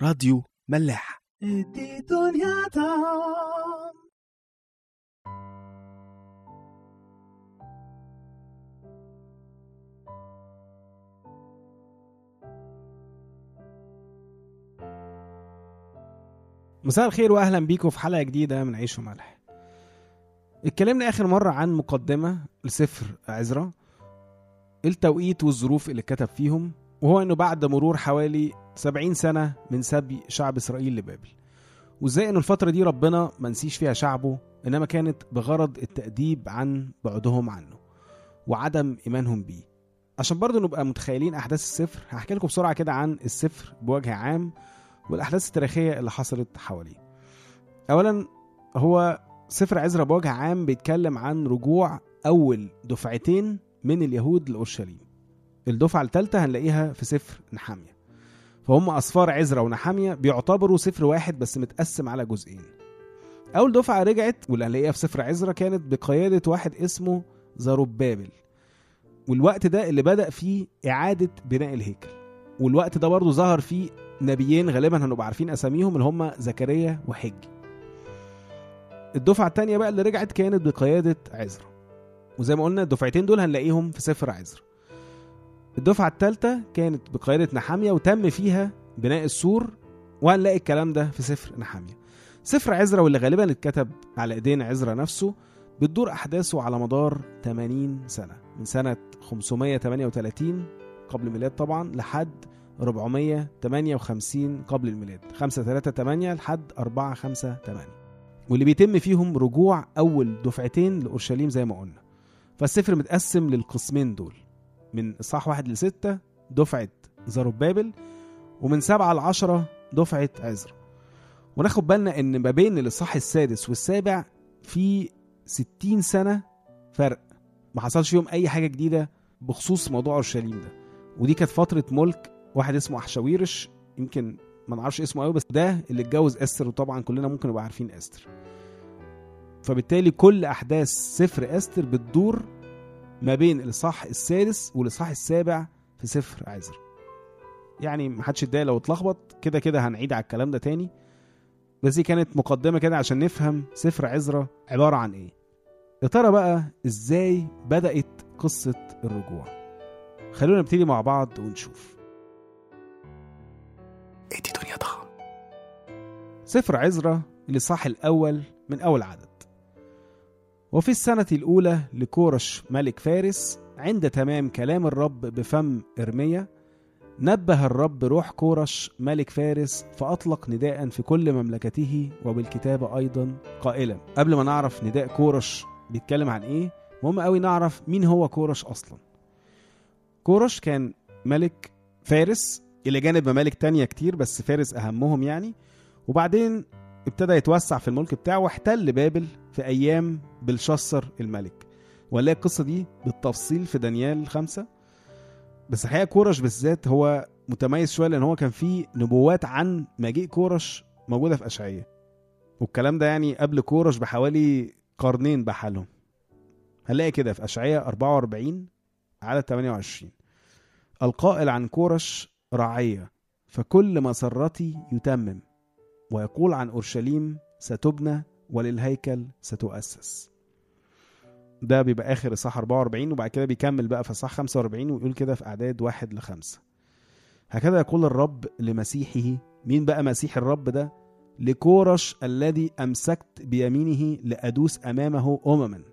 راديو ملاح ادي دنيا دام مساء الخير واهلا بيكم في حلقه جديده من عيش وملح اتكلمنا اخر مره عن مقدمه لسفر عزرا التوقيت والظروف اللي كتب فيهم وهو انه بعد مرور حوالي 70 سنه من سبي شعب اسرائيل لبابل وازاي انه الفتره دي ربنا ما نسيش فيها شعبه انما كانت بغرض التاديب عن بعدهم عنه وعدم ايمانهم بيه عشان برضه نبقى متخيلين احداث السفر هحكي لكم بسرعه كده عن السفر بوجه عام والاحداث التاريخيه اللي حصلت حواليه اولا هو سفر عزرا بوجه عام بيتكلم عن رجوع اول دفعتين من اليهود لاورشليم الدفعه الثالثه هنلاقيها في سفر نحاميه فهم اسفار عزرا ونحاميه بيعتبروا سفر واحد بس متقسم على جزئين اول دفعه رجعت واللي هنلاقيها في سفر عزرا كانت بقياده واحد اسمه زروبابل والوقت ده اللي بدا فيه اعاده بناء الهيكل والوقت ده برضه ظهر فيه نبيين غالبا هنبقى عارفين اساميهم اللي هم زكريا وحجي الدفعه الثانيه بقى اللي رجعت كانت بقياده عزرا وزي ما قلنا الدفعتين دول هنلاقيهم في سفر عزرا الدفعه الثالثه كانت بقياده نحاميه وتم فيها بناء السور وهنلاقي الكلام ده في سفر نحاميه سفر عزرا واللي غالبا اتكتب على ايدين عزرا نفسه بتدور احداثه على مدار 80 سنه من سنه 538 قبل الميلاد طبعا لحد 458 قبل الميلاد 538 لحد 458 واللي بيتم فيهم رجوع أول دفعتين لأورشليم زي ما قلنا فالسفر متقسم للقسمين دول من إصحاح واحد لستة دفعة زروبابل ومن سبعة لعشرة دفعة عزرا وناخد بالنا إن ما بين الإصحاح السادس والسابع في 60 سنة فرق ما حصلش فيهم أي حاجة جديدة بخصوص موضوع أورشليم ده ودي كانت فترة ملك واحد اسمه أحشاويرش يمكن ما نعرفش اسمه قوي بس ده اللي اتجوز استر وطبعا كلنا ممكن نبقى عارفين استر فبالتالي كل احداث سفر استر بتدور ما بين الاصحاح السادس والاصحاح السابع في سفر عزر يعني محدش يتضايق لو اتلخبط كده كده هنعيد على الكلام ده تاني بس دي كانت مقدمه كده عشان نفهم سفر عزرا عباره عن ايه يا ترى بقى ازاي بدات قصه الرجوع خلونا نبتدي مع بعض ونشوف ادي دنيا ضخم سفر عزرا الإصحاح الأول من أول عدد وفي السنة الأولى لكورش ملك فارس عند تمام كلام الرب بفم إرميا نبه الرب روح كورش ملك فارس فأطلق نداء في كل مملكته وبالكتابة أيضا قائلا قبل ما نعرف نداء كورش بيتكلم عن إيه مهم قوي نعرف مين هو كورش أصلا كورش كان ملك فارس إلى جانب ممالك تانية كتير بس فارس أهمهم يعني وبعدين ابتدى يتوسع في الملك بتاعه واحتل بابل في أيام بلشسر الملك وهنلاقي القصة دي بالتفصيل في دانيال خمسة بس الحقيقة كورش بالذات هو متميز شوية لأن هو كان فيه نبوات عن مجيء كورش موجودة في أشعية والكلام ده يعني قبل كورش بحوالي قرنين بحالهم هنلاقي كده في أشعية 44 عدد 28 القائل عن كورش رعية فكل مسرتي يتمم ويقول عن أورشليم ستبنى وللهيكل ستؤسس ده بيبقى آخر إصحاح 44 وبعد كده بيكمل بقى في إصحاح 45 ويقول كده في أعداد واحد لخمسة هكذا يقول الرب لمسيحه مين بقى مسيح الرب ده لكورش الذي أمسكت بيمينه لأدوس أمامه أمما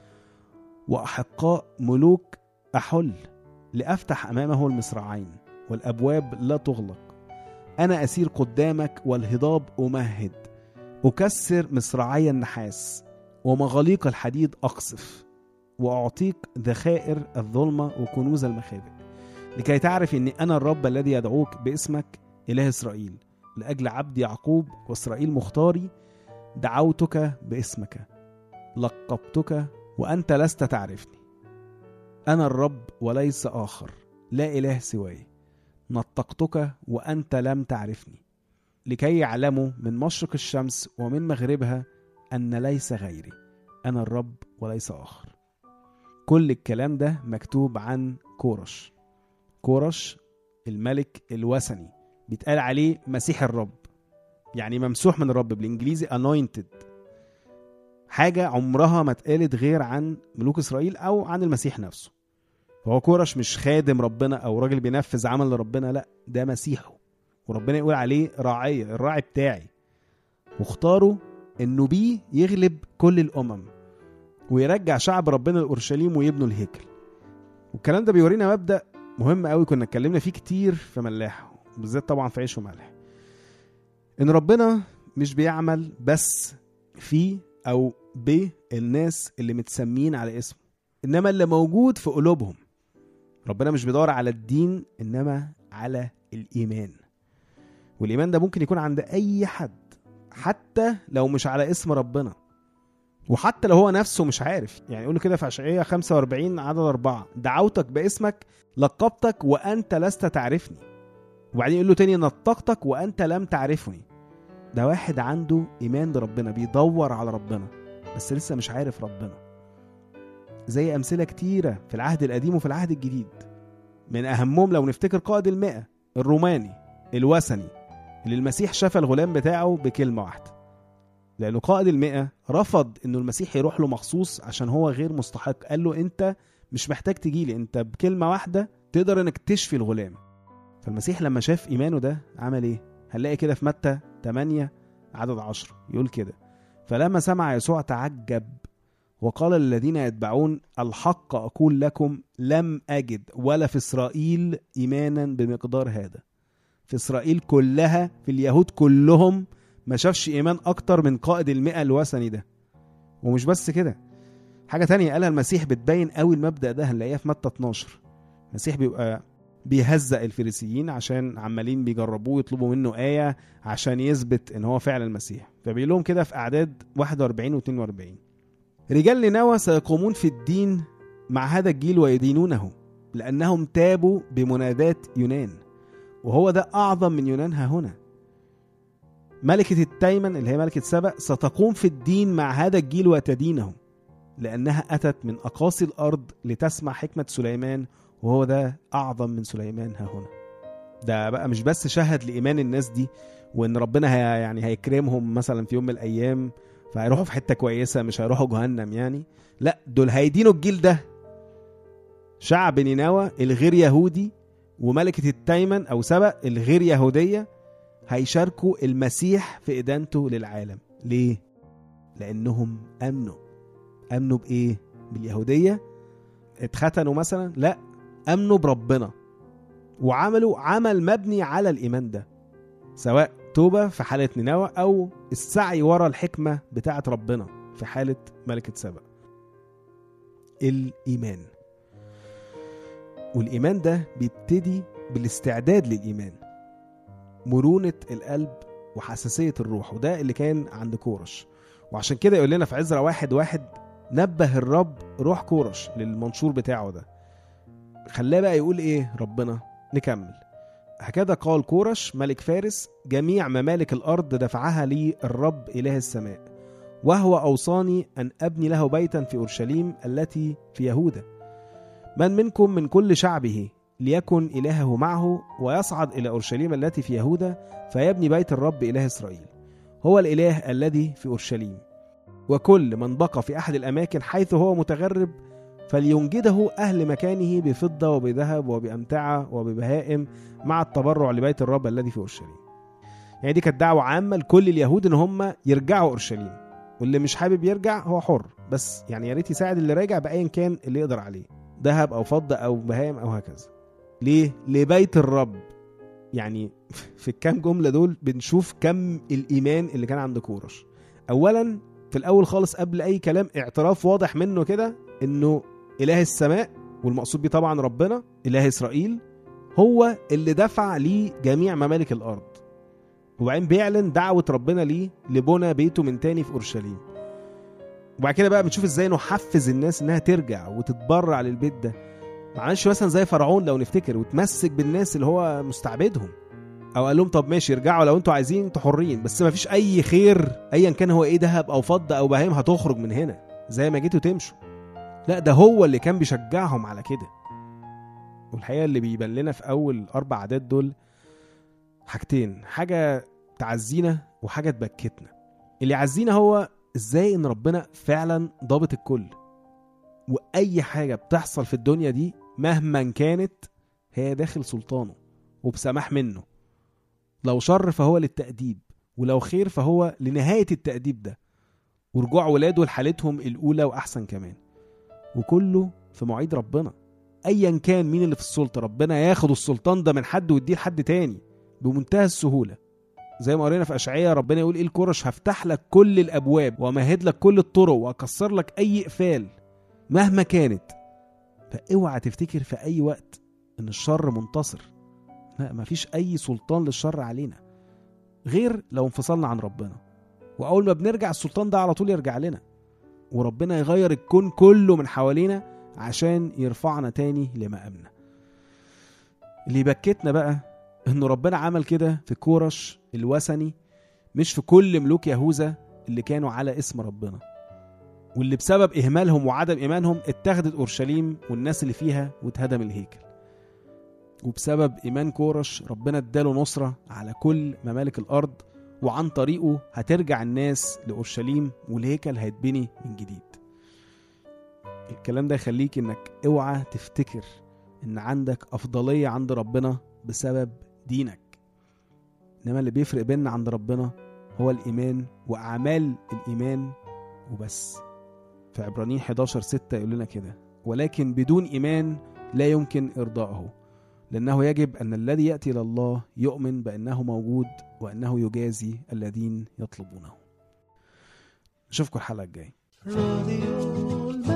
وأحقاء ملوك أحل لأفتح أمامه المصراعين والأبواب لا تغلق أنا أسير قدامك والهضاب أمهد أكسر مصراعي النحاس ومغاليق الحديد أقصف وأعطيك ذخائر الظلمة وكنوز المخابئ لكي تعرف أني أنا الرب الذي يدعوك باسمك إله إسرائيل لأجل عبد يعقوب وإسرائيل مختاري دعوتك باسمك لقبتك وأنت لست تعرفني أنا الرب وليس آخر لا إله سواي نطقتك وأنت لم تعرفني لكي يعلموا من مشرق الشمس ومن مغربها أن ليس غيري أنا الرب وليس آخر كل الكلام ده مكتوب عن كورش كورش الملك الوثني بيتقال عليه مسيح الرب يعني ممسوح من الرب بالانجليزي anointed حاجة عمرها ما اتقالت غير عن ملوك اسرائيل او عن المسيح نفسه فهو كورش مش خادم ربنا او راجل بينفذ عمل لربنا لا ده مسيحه وربنا يقول عليه راعية الراعي بتاعي واختاره انه بيه يغلب كل الامم ويرجع شعب ربنا لاورشليم ويبنوا الهيكل والكلام ده بيورينا مبدا مهم قوي كنا اتكلمنا فيه كتير في ملاح بالذات طبعا في عيش وملح ان ربنا مش بيعمل بس في او بالناس اللي متسمين على اسمه انما اللي موجود في قلوبهم ربنا مش بيدور على الدين انما على الايمان والايمان ده ممكن يكون عند اي حد حتى لو مش على اسم ربنا وحتى لو هو نفسه مش عارف يعني يقول كده في اشعياء 45 عدد أربعة دعوتك باسمك لقبتك وأنت لست تعرفني وبعدين يقول له تاني نطقتك وأنت لم تعرفني ده واحد عنده إيمان بربنا بيدور على ربنا بس لسه مش عارف ربنا زي أمثلة كتيرة في العهد القديم وفي العهد الجديد من أهمهم لو نفتكر قائد المئة الروماني الوثني اللي المسيح شفى الغلام بتاعه بكلمة واحدة لأنه قائد المئة رفض إنه المسيح يروح له مخصوص عشان هو غير مستحق قال له أنت مش محتاج تجيلي أنت بكلمة واحدة تقدر إنك تشفي الغلام فالمسيح لما شاف إيمانه ده عمل إيه؟ هنلاقي كده في متى 8 عدد 10 يقول كده فلما سمع يسوع تعجب وقال للذين يتبعون الحق أقول لكم لم أجد ولا في إسرائيل إيمانا بمقدار هذا في إسرائيل كلها في اليهود كلهم ما شافش إيمان أكتر من قائد المئة الوثني ده ومش بس كده حاجة تانية قالها المسيح بتبين قوي المبدأ ده هنلاقيها في متى 12 المسيح بيبقى بيهزق الفريسيين عشان عمالين بيجربوه يطلبوا منه آية عشان يثبت إن هو فعلا المسيح فبيقول لهم كده في أعداد 41 و 42 رجال نينوى سيقومون في الدين مع هذا الجيل ويدينونه لأنهم تابوا بمنادات يونان وهو ده أعظم من يونان ها هنا ملكة التيمن اللي هي ملكة سبأ ستقوم في الدين مع هذا الجيل وتدينه لأنها أتت من أقاصي الأرض لتسمع حكمة سليمان وهو ده أعظم من سليمان ها هنا ده بقى مش بس شهد لإيمان الناس دي وإن ربنا هي يعني هيكرمهم مثلا في يوم من الأيام فهيروحوا في حتة كويسة مش هيروحوا جهنم يعني لا دول هيدينوا الجيل ده شعب نينوى الغير يهودي وملكة التيمن أو سبأ الغير يهودية هيشاركوا المسيح في إدانته للعالم ليه؟ لأنهم أمنوا أمنوا بإيه؟ باليهودية اتختنوا مثلا لا أمنوا بربنا وعملوا عمل مبني على الإيمان ده سواء توبة في حالة نينوى أو السعي ورا الحكمة بتاعة ربنا في حالة ملكة سبأ الإيمان والإيمان ده بيبتدي بالاستعداد للإيمان مرونة القلب وحساسية الروح وده اللي كان عند كورش وعشان كده يقول لنا في عزرا واحد واحد نبه الرب روح كورش للمنشور بتاعه ده خلاه بقى يقول ايه ربنا نكمل هكذا قال كورش ملك فارس جميع ممالك الأرض دفعها لي الرب إله السماء وهو أوصاني أن أبني له بيتا في أورشليم التي في يهوذا من منكم من كل شعبه ليكن إلهه معه ويصعد إلى أورشليم التي في يهوذا فيبني بيت الرب إله إسرائيل هو الإله الذي في أورشليم وكل من بقى في أحد الأماكن حيث هو متغرب فلينجده أهل مكانه بفضة وبذهب وبأمتعة وببهائم مع التبرع لبيت الرب الذي في أورشليم يعني دي كانت دعوة عامة لكل اليهود إن هم يرجعوا أورشليم واللي مش حابب يرجع هو حر بس يعني يا ريت يساعد اللي راجع بأيا كان اللي يقدر عليه ذهب أو فضة أو بهائم أو هكذا ليه؟ لبيت الرب يعني في الكام جملة دول بنشوف كم الإيمان اللي كان عند كورش أولا في الأول خالص قبل أي كلام اعتراف واضح منه كده إنه إله السماء والمقصود بيه طبعا ربنا إله إسرائيل هو اللي دفع ليه جميع ممالك الأرض وبعدين بيعلن دعوة ربنا ليه لبنى بيته من تاني في أورشليم وبعد كده بقى بنشوف ازاي انه حفز الناس انها ترجع وتتبرع للبيت ده ما عملش مثلا زي فرعون لو نفتكر وتمسك بالناس اللي هو مستعبدهم او قال لهم طب ماشي ارجعوا لو انتوا عايزين انتوا حرين بس ما فيش اي خير ايا كان هو ايه ذهب او فضه او بهايم هتخرج من هنا زي ما جيتوا تمشوا لا ده هو اللي كان بيشجعهم على كده والحقيقه اللي بيبان لنا في اول اربع عادات دول حاجتين حاجة تعزينا وحاجة تبكتنا اللي يعزينا هو ازاي ان ربنا فعلا ضابط الكل واي حاجة بتحصل في الدنيا دي مهما كانت هي داخل سلطانه وبسماح منه لو شر فهو للتأديب ولو خير فهو لنهاية التأديب ده ورجوع ولاده لحالتهم الأولى وأحسن كمان وكله في مواعيد ربنا أيا كان مين اللي في السلطة ربنا ياخد السلطان ده من حد ويديه لحد تاني بمنتهى السهولة زي ما قرينا في أشعية ربنا يقول إيه الكرش هفتح لك كل الأبواب وأمهد لك كل الطرق وأكسر لك أي إقفال مهما كانت فاوعى تفتكر في أي وقت إن الشر منتصر لا مفيش أي سلطان للشر علينا غير لو انفصلنا عن ربنا وأول ما بنرجع السلطان ده على طول يرجع لنا وربنا يغير الكون كله من حوالينا عشان يرفعنا تاني لمقامنا اللي يبكتنا بقى إن ربنا عمل كده في كورش الوثني مش في كل ملوك يهوذا اللي كانوا على اسم ربنا واللي بسبب إهمالهم وعدم إيمانهم اتخذت أورشليم والناس اللي فيها واتهدم الهيكل وبسبب إيمان كورش ربنا اداله نصرة على كل ممالك الأرض وعن طريقه هترجع الناس لأورشليم والهيكل هيتبني من جديد الكلام ده يخليك انك اوعى تفتكر ان عندك افضلية عند ربنا بسبب دينك انما اللي بيفرق بيننا عند ربنا هو الايمان واعمال الايمان وبس في عبرانيين 11 6 يقول لنا كده ولكن بدون ايمان لا يمكن ارضائه لانه يجب ان الذي ياتي الى الله يؤمن بانه موجود وانه يجازي الذين يطلبونه نشوفكم الحلقه الجايه راديو